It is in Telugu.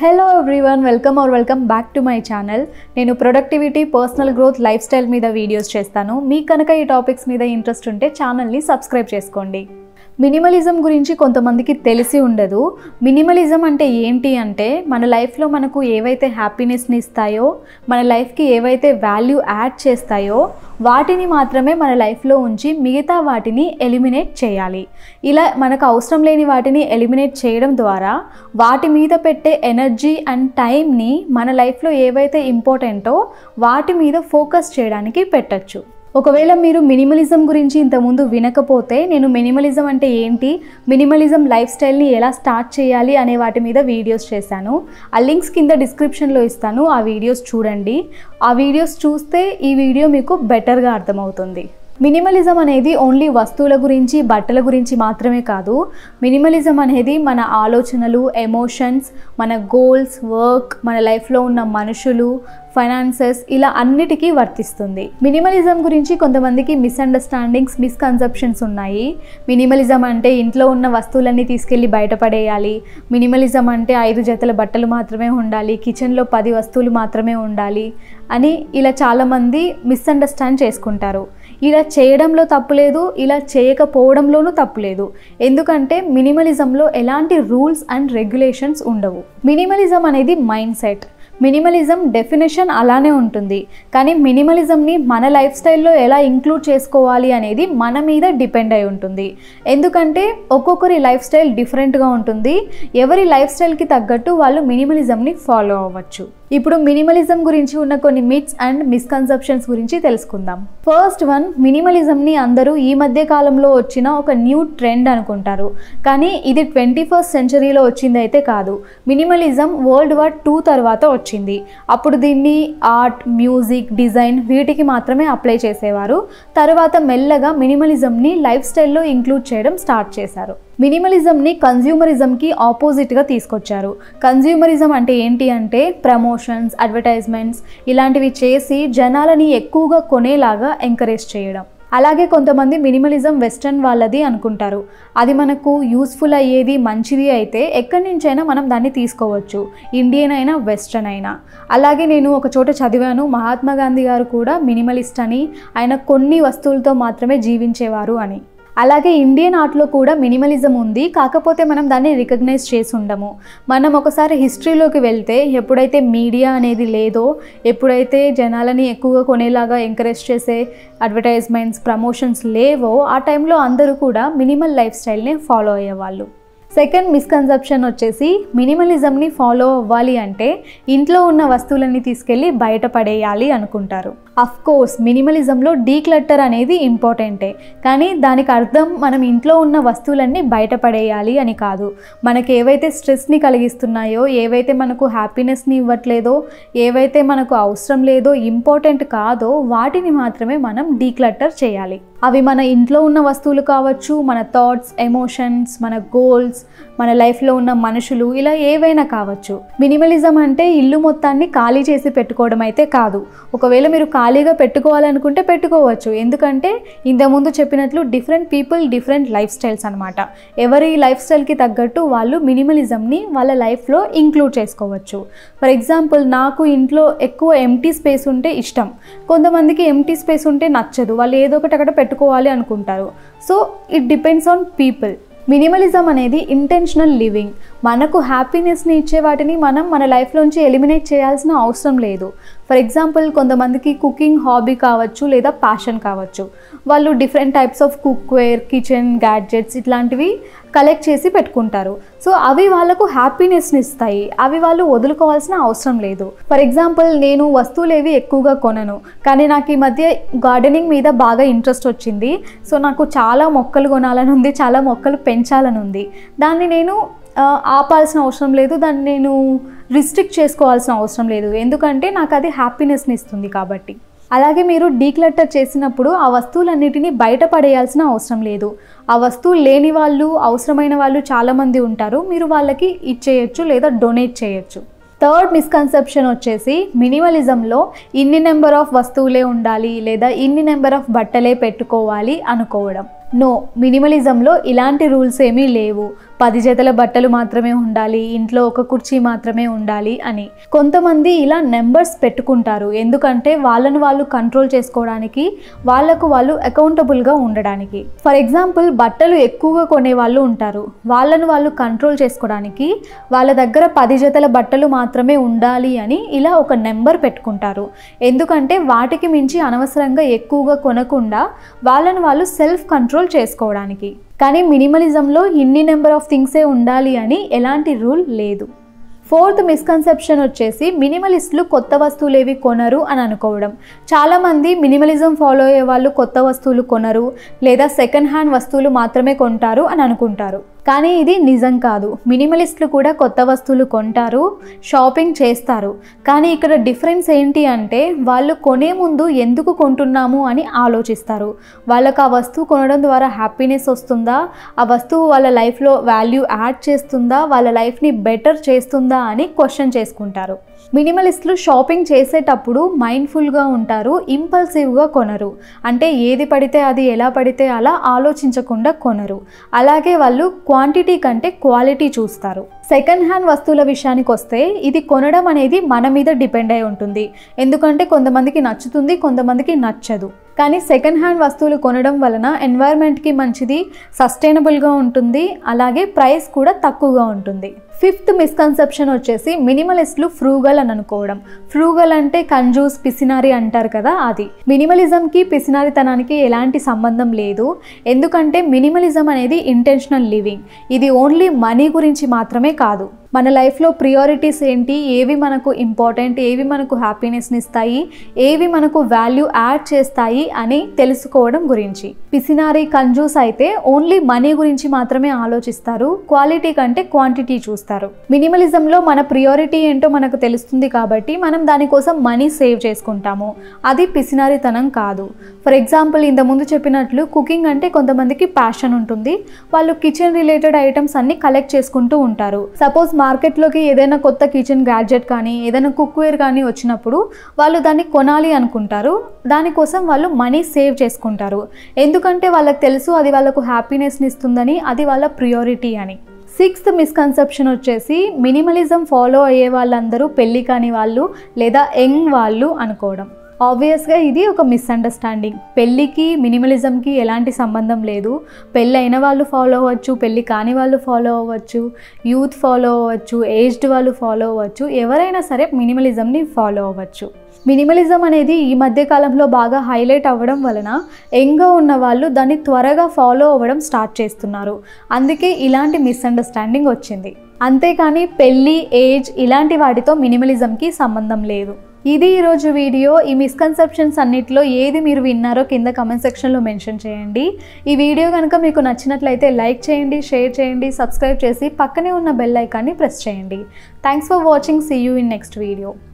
hello everyone welcome are welcome back to my channel నేను productivity personal growth life style మీద వీడియోస్ చేస్తాను మీకు కనుక ఈ టాపిక్స్ మీద ఇంట్రెస్ట్ ఉంటే ఛానల్ని సబ్స్క్రైబ్ చేసుకోండి మినిమలిజం గురించి కొంతమందికి తెలిసి ఉండదు మినిమలిజం అంటే ఏంటి అంటే మన లైఫ్లో మనకు ఏవైతే హ్యాపీనెస్ని ఇస్తాయో మన లైఫ్కి ఏవైతే వాల్యూ యాడ్ చేస్తాయో వాటిని మాత్రమే మన లైఫ్లో ఉంచి మిగతా వాటిని ఎలిమినేట్ చేయాలి ఇలా మనకు అవసరం లేని వాటిని ఎలిమినేట్ చేయడం ద్వారా వాటి మీద పెట్టే ఎనర్జీ అండ్ టైంని మన లైఫ్లో ఏవైతే ఇంపార్టెంటో వాటి మీద ఫోకస్ చేయడానికి పెట్టచ్చు ఒకవేళ మీరు మినిమలిజం గురించి ఇంతకుముందు వినకపోతే నేను మినిమలిజం అంటే ఏంటి మినిమలిజం లైఫ్ స్టైల్ని ఎలా స్టార్ట్ చేయాలి అనే వాటి మీద వీడియోస్ చేశాను ఆ లింక్స్ కింద డిస్క్రిప్షన్లో ఇస్తాను ఆ వీడియోస్ చూడండి ఆ వీడియోస్ చూస్తే ఈ వీడియో మీకు బెటర్గా అర్థమవుతుంది మినిమలిజం అనేది ఓన్లీ వస్తువుల గురించి బట్టల గురించి మాత్రమే కాదు మినిమలిజం అనేది మన ఆలోచనలు ఎమోషన్స్ మన గోల్స్ వర్క్ మన లైఫ్లో ఉన్న మనుషులు ఫైనాన్సెస్ ఇలా అన్నిటికీ వర్తిస్తుంది మినిమలిజం గురించి కొంతమందికి మిస్అండర్స్టాండింగ్స్ మిస్కన్సెప్షన్స్ ఉన్నాయి మినిమలిజం అంటే ఇంట్లో ఉన్న వస్తువులన్నీ తీసుకెళ్ళి బయటపడేయాలి మినిమలిజం అంటే ఐదు జతల బట్టలు మాత్రమే ఉండాలి కిచెన్లో పది వస్తువులు మాత్రమే ఉండాలి అని ఇలా చాలామంది మిస్అండర్స్టాండ్ చేసుకుంటారు ఇలా చేయడంలో తప్పులేదు ఇలా చేయకపోవడంలోనూ తప్పులేదు ఎందుకంటే మినిమలిజంలో ఎలాంటి రూల్స్ అండ్ రెగ్యులేషన్స్ ఉండవు మినిమలిజం అనేది మైండ్ సెట్ మినిమలిజం డెఫినేషన్ అలానే ఉంటుంది కానీ మినిమలిజంని మన లైఫ్ స్టైల్లో ఎలా ఇంక్లూడ్ చేసుకోవాలి అనేది మన మీద డిపెండ్ అయి ఉంటుంది ఎందుకంటే ఒక్కొక్కరి లైఫ్ స్టైల్ డిఫరెంట్గా ఉంటుంది ఎవరి లైఫ్ స్టైల్కి తగ్గట్టు వాళ్ళు మినిమలిజంని ఫాలో అవ్వచ్చు ఇప్పుడు మినిమలిజం గురించి ఉన్న కొన్ని మిత్స్ అండ్ మిస్కన్సెప్షన్స్ గురించి తెలుసుకుందాం ఫస్ట్ వన్ మినిమలిజంని అందరూ ఈ మధ్య కాలంలో వచ్చిన ఒక న్యూ ట్రెండ్ అనుకుంటారు కానీ ఇది ట్వంటీ ఫస్ట్ సెంచరీలో వచ్చింది అయితే కాదు మినిమలిజం వరల్డ్ వార్ టూ తర్వాత వచ్చింది అప్పుడు దీన్ని ఆర్ట్ మ్యూజిక్ డిజైన్ వీటికి మాత్రమే అప్లై చేసేవారు తర్వాత మెల్లగా మినిమలిజంని లైఫ్ స్టైల్లో ఇంక్లూడ్ చేయడం స్టార్ట్ చేశారు మినిమలిజంని కన్జ్యూమరిజంకి ఆపోజిట్గా తీసుకొచ్చారు కన్జ్యూమరిజం అంటే ఏంటి అంటే ప్రమోషన్స్ అడ్వర్టైజ్మెంట్స్ ఇలాంటివి చేసి జనాలని ఎక్కువగా కొనేలాగా ఎంకరేజ్ చేయడం అలాగే కొంతమంది మినిమలిజం వెస్ట్రన్ వాళ్ళది అనుకుంటారు అది మనకు యూస్ఫుల్ అయ్యేది మంచిది అయితే ఎక్కడి నుంచైనా మనం దాన్ని తీసుకోవచ్చు ఇండియన్ అయినా వెస్ట్రన్ అయినా అలాగే నేను ఒక చోట చదివాను మహాత్మా గాంధీ గారు కూడా మినిమలిస్ట్ అని ఆయన కొన్ని వస్తువులతో మాత్రమే జీవించేవారు అని అలాగే ఇండియన్ ఆర్ట్లో కూడా మినిమలిజం ఉంది కాకపోతే మనం దాన్ని రికగ్నైజ్ చేసి ఉండము మనం ఒకసారి హిస్టరీలోకి వెళ్తే ఎప్పుడైతే మీడియా అనేది లేదో ఎప్పుడైతే జనాలని ఎక్కువగా కొనేలాగా ఎంకరేజ్ చేసే అడ్వర్టైజ్మెంట్స్ ప్రమోషన్స్ లేవో ఆ టైంలో అందరూ కూడా మినిమల్ లైఫ్ స్టైల్ని ఫాలో అయ్యేవాళ్ళు సెకండ్ మిస్కన్సెప్షన్ వచ్చేసి మినిమలిజంని ఫాలో అవ్వాలి అంటే ఇంట్లో ఉన్న వస్తువులన్నీ తీసుకెళ్ళి బయట పడేయాలి అనుకుంటారు అఫ్ కోర్స్ మినిమలిజంలో డీక్లట్టర్ అనేది ఇంపార్టెంటే కానీ దానికి అర్థం మనం ఇంట్లో ఉన్న వస్తువులన్నీ బయట పడేయాలి అని కాదు మనకి ఏవైతే స్ట్రెస్ని కలిగిస్తున్నాయో ఏవైతే మనకు హ్యాపీనెస్ని ఇవ్వట్లేదో ఏవైతే మనకు అవసరం లేదో ఇంపార్టెంట్ కాదో వాటిని మాత్రమే మనం డీక్లట్టర్ చేయాలి అవి మన ఇంట్లో ఉన్న వస్తువులు కావచ్చు మన థాట్స్ ఎమోషన్స్ మన గోల్స్ మన లైఫ్లో ఉన్న మనుషులు ఇలా ఏవైనా కావచ్చు మినిమలిజం అంటే ఇల్లు మొత్తాన్ని ఖాళీ చేసి పెట్టుకోవడం అయితే కాదు ఒకవేళ మీరు ఖాళీగా పెట్టుకోవాలనుకుంటే పెట్టుకోవచ్చు ఎందుకంటే ఇంతకుముందు చెప్పినట్లు different people different lifestyles అనమాట ఎవరి లైఫ్ స్టైల్కి తగ్గట్టు వాళ్ళు మినిమలిజంని వాళ్ళ లైఫ్లో ఇంక్లూడ్ చేసుకోవచ్చు ఫర్ ఎగ్జాంపుల్ నాకు ఇంట్లో ఎక్కువ ఎంటీ స్పేస్ ఉంటే ఇష్టం కొంతమందికి ఎంటీ స్పేస్ ఉంటే నచ్చదు వాళ్ళు ఏదో ఒకటి అక్కడ పెట్టుకోవాలి అనుకుంటారు so it depends on people minimalism అనేది ఇంటెన్షనల్ లివింగ్ మనకు హ్యాపీనెస్ని ఇచ్చే వాటిని మనం మన లైఫ్లోంచి ఎలిమినేట్ చేయాల్సిన అవసరం లేదు ఫర్ ఎగ్జాంపుల్ కొంతమందికి కుకింగ్ హాబీ కావచ్చు లేదా ప్యాషన్ కావచ్చు వాళ్ళు different types of cookware kitchen gadgets ఇట్లాంటివి కలెక్ట్ చేసి పెట్టుకుంటారు సో అవి వాళ్ళకు హ్యాపీనెస్ని ఇస్తాయి అవి వాళ్ళు వదులుకోవాల్సిన అవసరం లేదు ఫర్ ఎగ్జాంపుల్ నేను వస్తువులు ఏవి ఎక్కువగా కొనను కానీ నాకు ఈ మధ్య గార్డెనింగ్ మీద బాగా ఇంట్రెస్ట్ వచ్చింది సో నాకు చాలా మొక్కలు కొనాలని ఉంది చాలా మొక్కలు పెంచాలని ఉంది దాన్ని నేను ఆపాల్సిన అవసరం లేదు దాన్ని నేను రిస్ట్రిక్ట్ చేసుకోవాల్సిన అవసరం లేదు ఎందుకంటే నాకు అది హ్యాపీనెస్ని ఇస్తుంది కాబట్టి అలాగే మీరు డీక్లటర్ చేసినప్పుడు ఆ వస్తువులన్నిటినీ బయట పడేయాల్సిన అవసరం లేదు ఆ వస్తువులు లేని వాళ్ళు అవసరమైన వాళ్ళు చాలామంది ఉంటారు మీరు వాళ్ళకి ఇచ్చేయచ్చు లేదా డొనేట్ చేయొచ్చు థర్డ్ మిస్కన్సెప్షన్ వచ్చేసి మినిమలిజంలో ఇన్ని నెంబర్ ఆఫ్ వస్తువులే ఉండాలి లేదా ఇన్ని నెంబర్ ఆఫ్ బట్టలే పెట్టుకోవాలి అనుకోవడం నో మినిమలిజంలో ఇలాంటి రూల్స్ ఏమీ లేవు పది జతల బట్టలు మాత్రమే ఉండాలి ఇంట్లో ఒక కుర్చీ మాత్రమే ఉండాలి అని కొంతమంది ఇలా నెంబర్స్ పెట్టుకుంటారు ఎందుకంటే వాళ్ళను వాళ్ళు కంట్రోల్ చేసుకోవడానికి వాళ్ళకు వాళ్ళు అకౌంటబుల్గా ఉండడానికి ఫర్ ఎగ్జాంపుల్ బట్టలు ఎక్కువగా కొనే వాళ్ళు ఉంటారు వాళ్ళను వాళ్ళు కంట్రోల్ చేసుకోవడానికి వాళ్ళ దగ్గర పది జతల బట్టలు మాత్రమే ఉండాలి అని ఇలా ఒక నెంబర్ పెట్టుకుంటారు ఎందుకంటే వాటికి మించి అనవసరంగా ఎక్కువగా కొనకుండా వాళ్ళను వాళ్ళు సెల్ఫ్ కంట్రోల్ చేసుకోవడానికి కానీ మినిమలిజంలో ఇన్ని నెంబర్ ఆఫ్ థింగ్సే ఉండాలి అని ఎలాంటి రూల్ లేదు ఫోర్త్ మిస్కన్సెప్షన్ వచ్చేసి మినిమలిస్టులు కొత్త వస్తువులు ఏవి కొనరు అని అనుకోవడం చాలామంది మినిమలిజం ఫాలో అయ్యే వాళ్ళు కొత్త వస్తువులు కొనరు లేదా సెకండ్ హ్యాండ్ వస్తువులు మాత్రమే కొంటారు అని అనుకుంటారు కానీ ఇది నిజం కాదు మినిమలిస్టులు కూడా కొత్త వస్తువులు కొంటారు షాపింగ్ చేస్తారు కానీ ఇక్కడ డిఫరెన్స్ ఏంటి అంటే వాళ్ళు కొనే ముందు ఎందుకు కొంటున్నాము అని ఆలోచిస్తారు వాళ్ళకు ఆ వస్తువు కొనడం ద్వారా హ్యాపీనెస్ వస్తుందా ఆ వస్తువు వాళ్ళ లైఫ్లో వాల్యూ యాడ్ చేస్తుందా వాళ్ళ లైఫ్ని బెటర్ చేస్తుందా అని క్వశ్చన్ చేసుకుంటారు మినిమలిస్టులు షాపింగ్ చేసేటప్పుడు మైండ్ఫుల్గా ఉంటారు ఇంపల్సివ్గా కొనరు అంటే ఏది పడితే అది ఎలా పడితే అలా ఆలోచించకుండా కొనరు అలాగే వాళ్ళు క్వాంటిటీ కంటే క్వాలిటీ చూస్తారు సెకండ్ హ్యాండ్ వస్తువుల విషయానికి వస్తే ఇది కొనడం అనేది మన మీద డిపెండ్ అయి ఉంటుంది ఎందుకంటే కొంతమందికి నచ్చుతుంది కొంతమందికి నచ్చదు కానీ సెకండ్ హ్యాండ్ వస్తువులు కొనడం వలన ఎన్వైర్న్మెంట్కి మంచిది సస్టైనబుల్గా ఉంటుంది అలాగే ప్రైస్ కూడా తక్కువగా ఉంటుంది ఫిఫ్త్ మిస్కన్సెప్షన్ వచ్చేసి మినిమలిస్టులు ఫ్రూగల్ అని అనుకోవడం ఫ్రూగల్ అంటే కంజూస్ పిసినారి అంటారు కదా అది మినిమలిజంకి పిసినారితనానికి ఎలాంటి సంబంధం లేదు ఎందుకంటే మినిమలిజం అనేది ఇంటెన్షనల్ లివింగ్ ఇది ఓన్లీ మనీ గురించి మాత్రమే కాదు మన లైఫ్లో ప్రియారిటీస్ ఏంటి ఏవి మనకు ఇంపార్టెంట్ ఏవి మనకు హ్యాపీనెస్ని ఇస్తాయి ఏవి మనకు వాల్యూ యాడ్ చేస్తాయి అని తెలుసుకోవడం గురించి పిసినారి కంజూస్ అయితే ఓన్లీ మనీ గురించి మాత్రమే ఆలోచిస్తారు క్వాలిటీ కంటే క్వాంటిటీ చూస్తారు మినిమలిజంలో మన ప్రియారిటీ ఏంటో మనకు తెలుస్తుంది కాబట్టి మనం దానికోసం మనీ సేవ్ చేసుకుంటాము అది పిసినారితనం కాదు ఫర్ ఎగ్జాంపుల్ ఇంతకుముందు చెప్పినట్లు కుకింగ్ అంటే కొంతమందికి ప్యాషన్ ఉంటుంది వాళ్ళు కిచెన్ రిలేటెడ్ ఐటమ్స్ అన్ని కలెక్ట్ చేసుకుంటూ ఉంటారు సపోజ్ మార్కెట్లోకి ఏదైనా కొత్త కిచెన్ గ్యాడ్జెట్ కానీ ఏదైనా కుక్వేర్ కానీ వచ్చినప్పుడు వాళ్ళు దాన్ని కొనాలి అనుకుంటారు దానికోసం వాళ్ళు మనీ సేవ్ చేసుకుంటారు ఎందుకంటే వాళ్ళకి తెలుసు అది వాళ్ళకు హ్యాపీనెస్ని ఇస్తుందని అది వాళ్ళ ప్రియారిటీ అని సిక్స్త్ మిస్కన్సెప్షన్ వచ్చేసి మినిమలిజం ఫాలో అయ్యే వాళ్ళందరూ పెళ్ళి కాని వాళ్ళు లేదా యంగ్ వాళ్ళు అనుకోవడం ఆబ్వియస్గా ఇది ఒక మిస్అండర్స్టాండింగ్ పెళ్ళికి మినిమలిజంకి ఎలాంటి సంబంధం లేదు పెళ్ళి అయిన వాళ్ళు ఫాలో అవ్వచ్చు పెళ్ళి కాని వాళ్ళు ఫాలో అవ్వచ్చు యూత్ ఫాలో అవ్వచ్చు ఏజ్డ్ వాళ్ళు ఫాలో అవ్వచ్చు ఎవరైనా సరే మినిమలిజంని ఫాలో అవ్వచ్చు మినిమలిజం అనేది ఈ మధ్య కాలంలో బాగా హైలైట్ అవ్వడం వలన యంగ్గా ఉన్న వాళ్ళు దాన్ని త్వరగా ఫాలో అవ్వడం స్టార్ట్ చేస్తున్నారు అందుకే ఇలాంటి మిస్అండర్స్టాండింగ్ వచ్చింది అంతేకాని పెళ్ళి ఏజ్ ఇలాంటి వాటితో మినిమలిజంకి సంబంధం లేదు ఇది ఈరోజు వీడియో ఈ మిస్కన్సెప్షన్స్ అన్నిటిలో ఏది మీరు విన్నారో కింద కమెంట్ సెక్షన్లో మెన్షన్ చేయండి ఈ వీడియో కనుక మీకు నచ్చినట్లయితే లైక్ చేయండి షేర్ చేయండి సబ్స్క్రైబ్ చేసి పక్కనే ఉన్న బెల్ ఐకాన్ని ప్రెస్ చేయండి thanks for watching see you in next video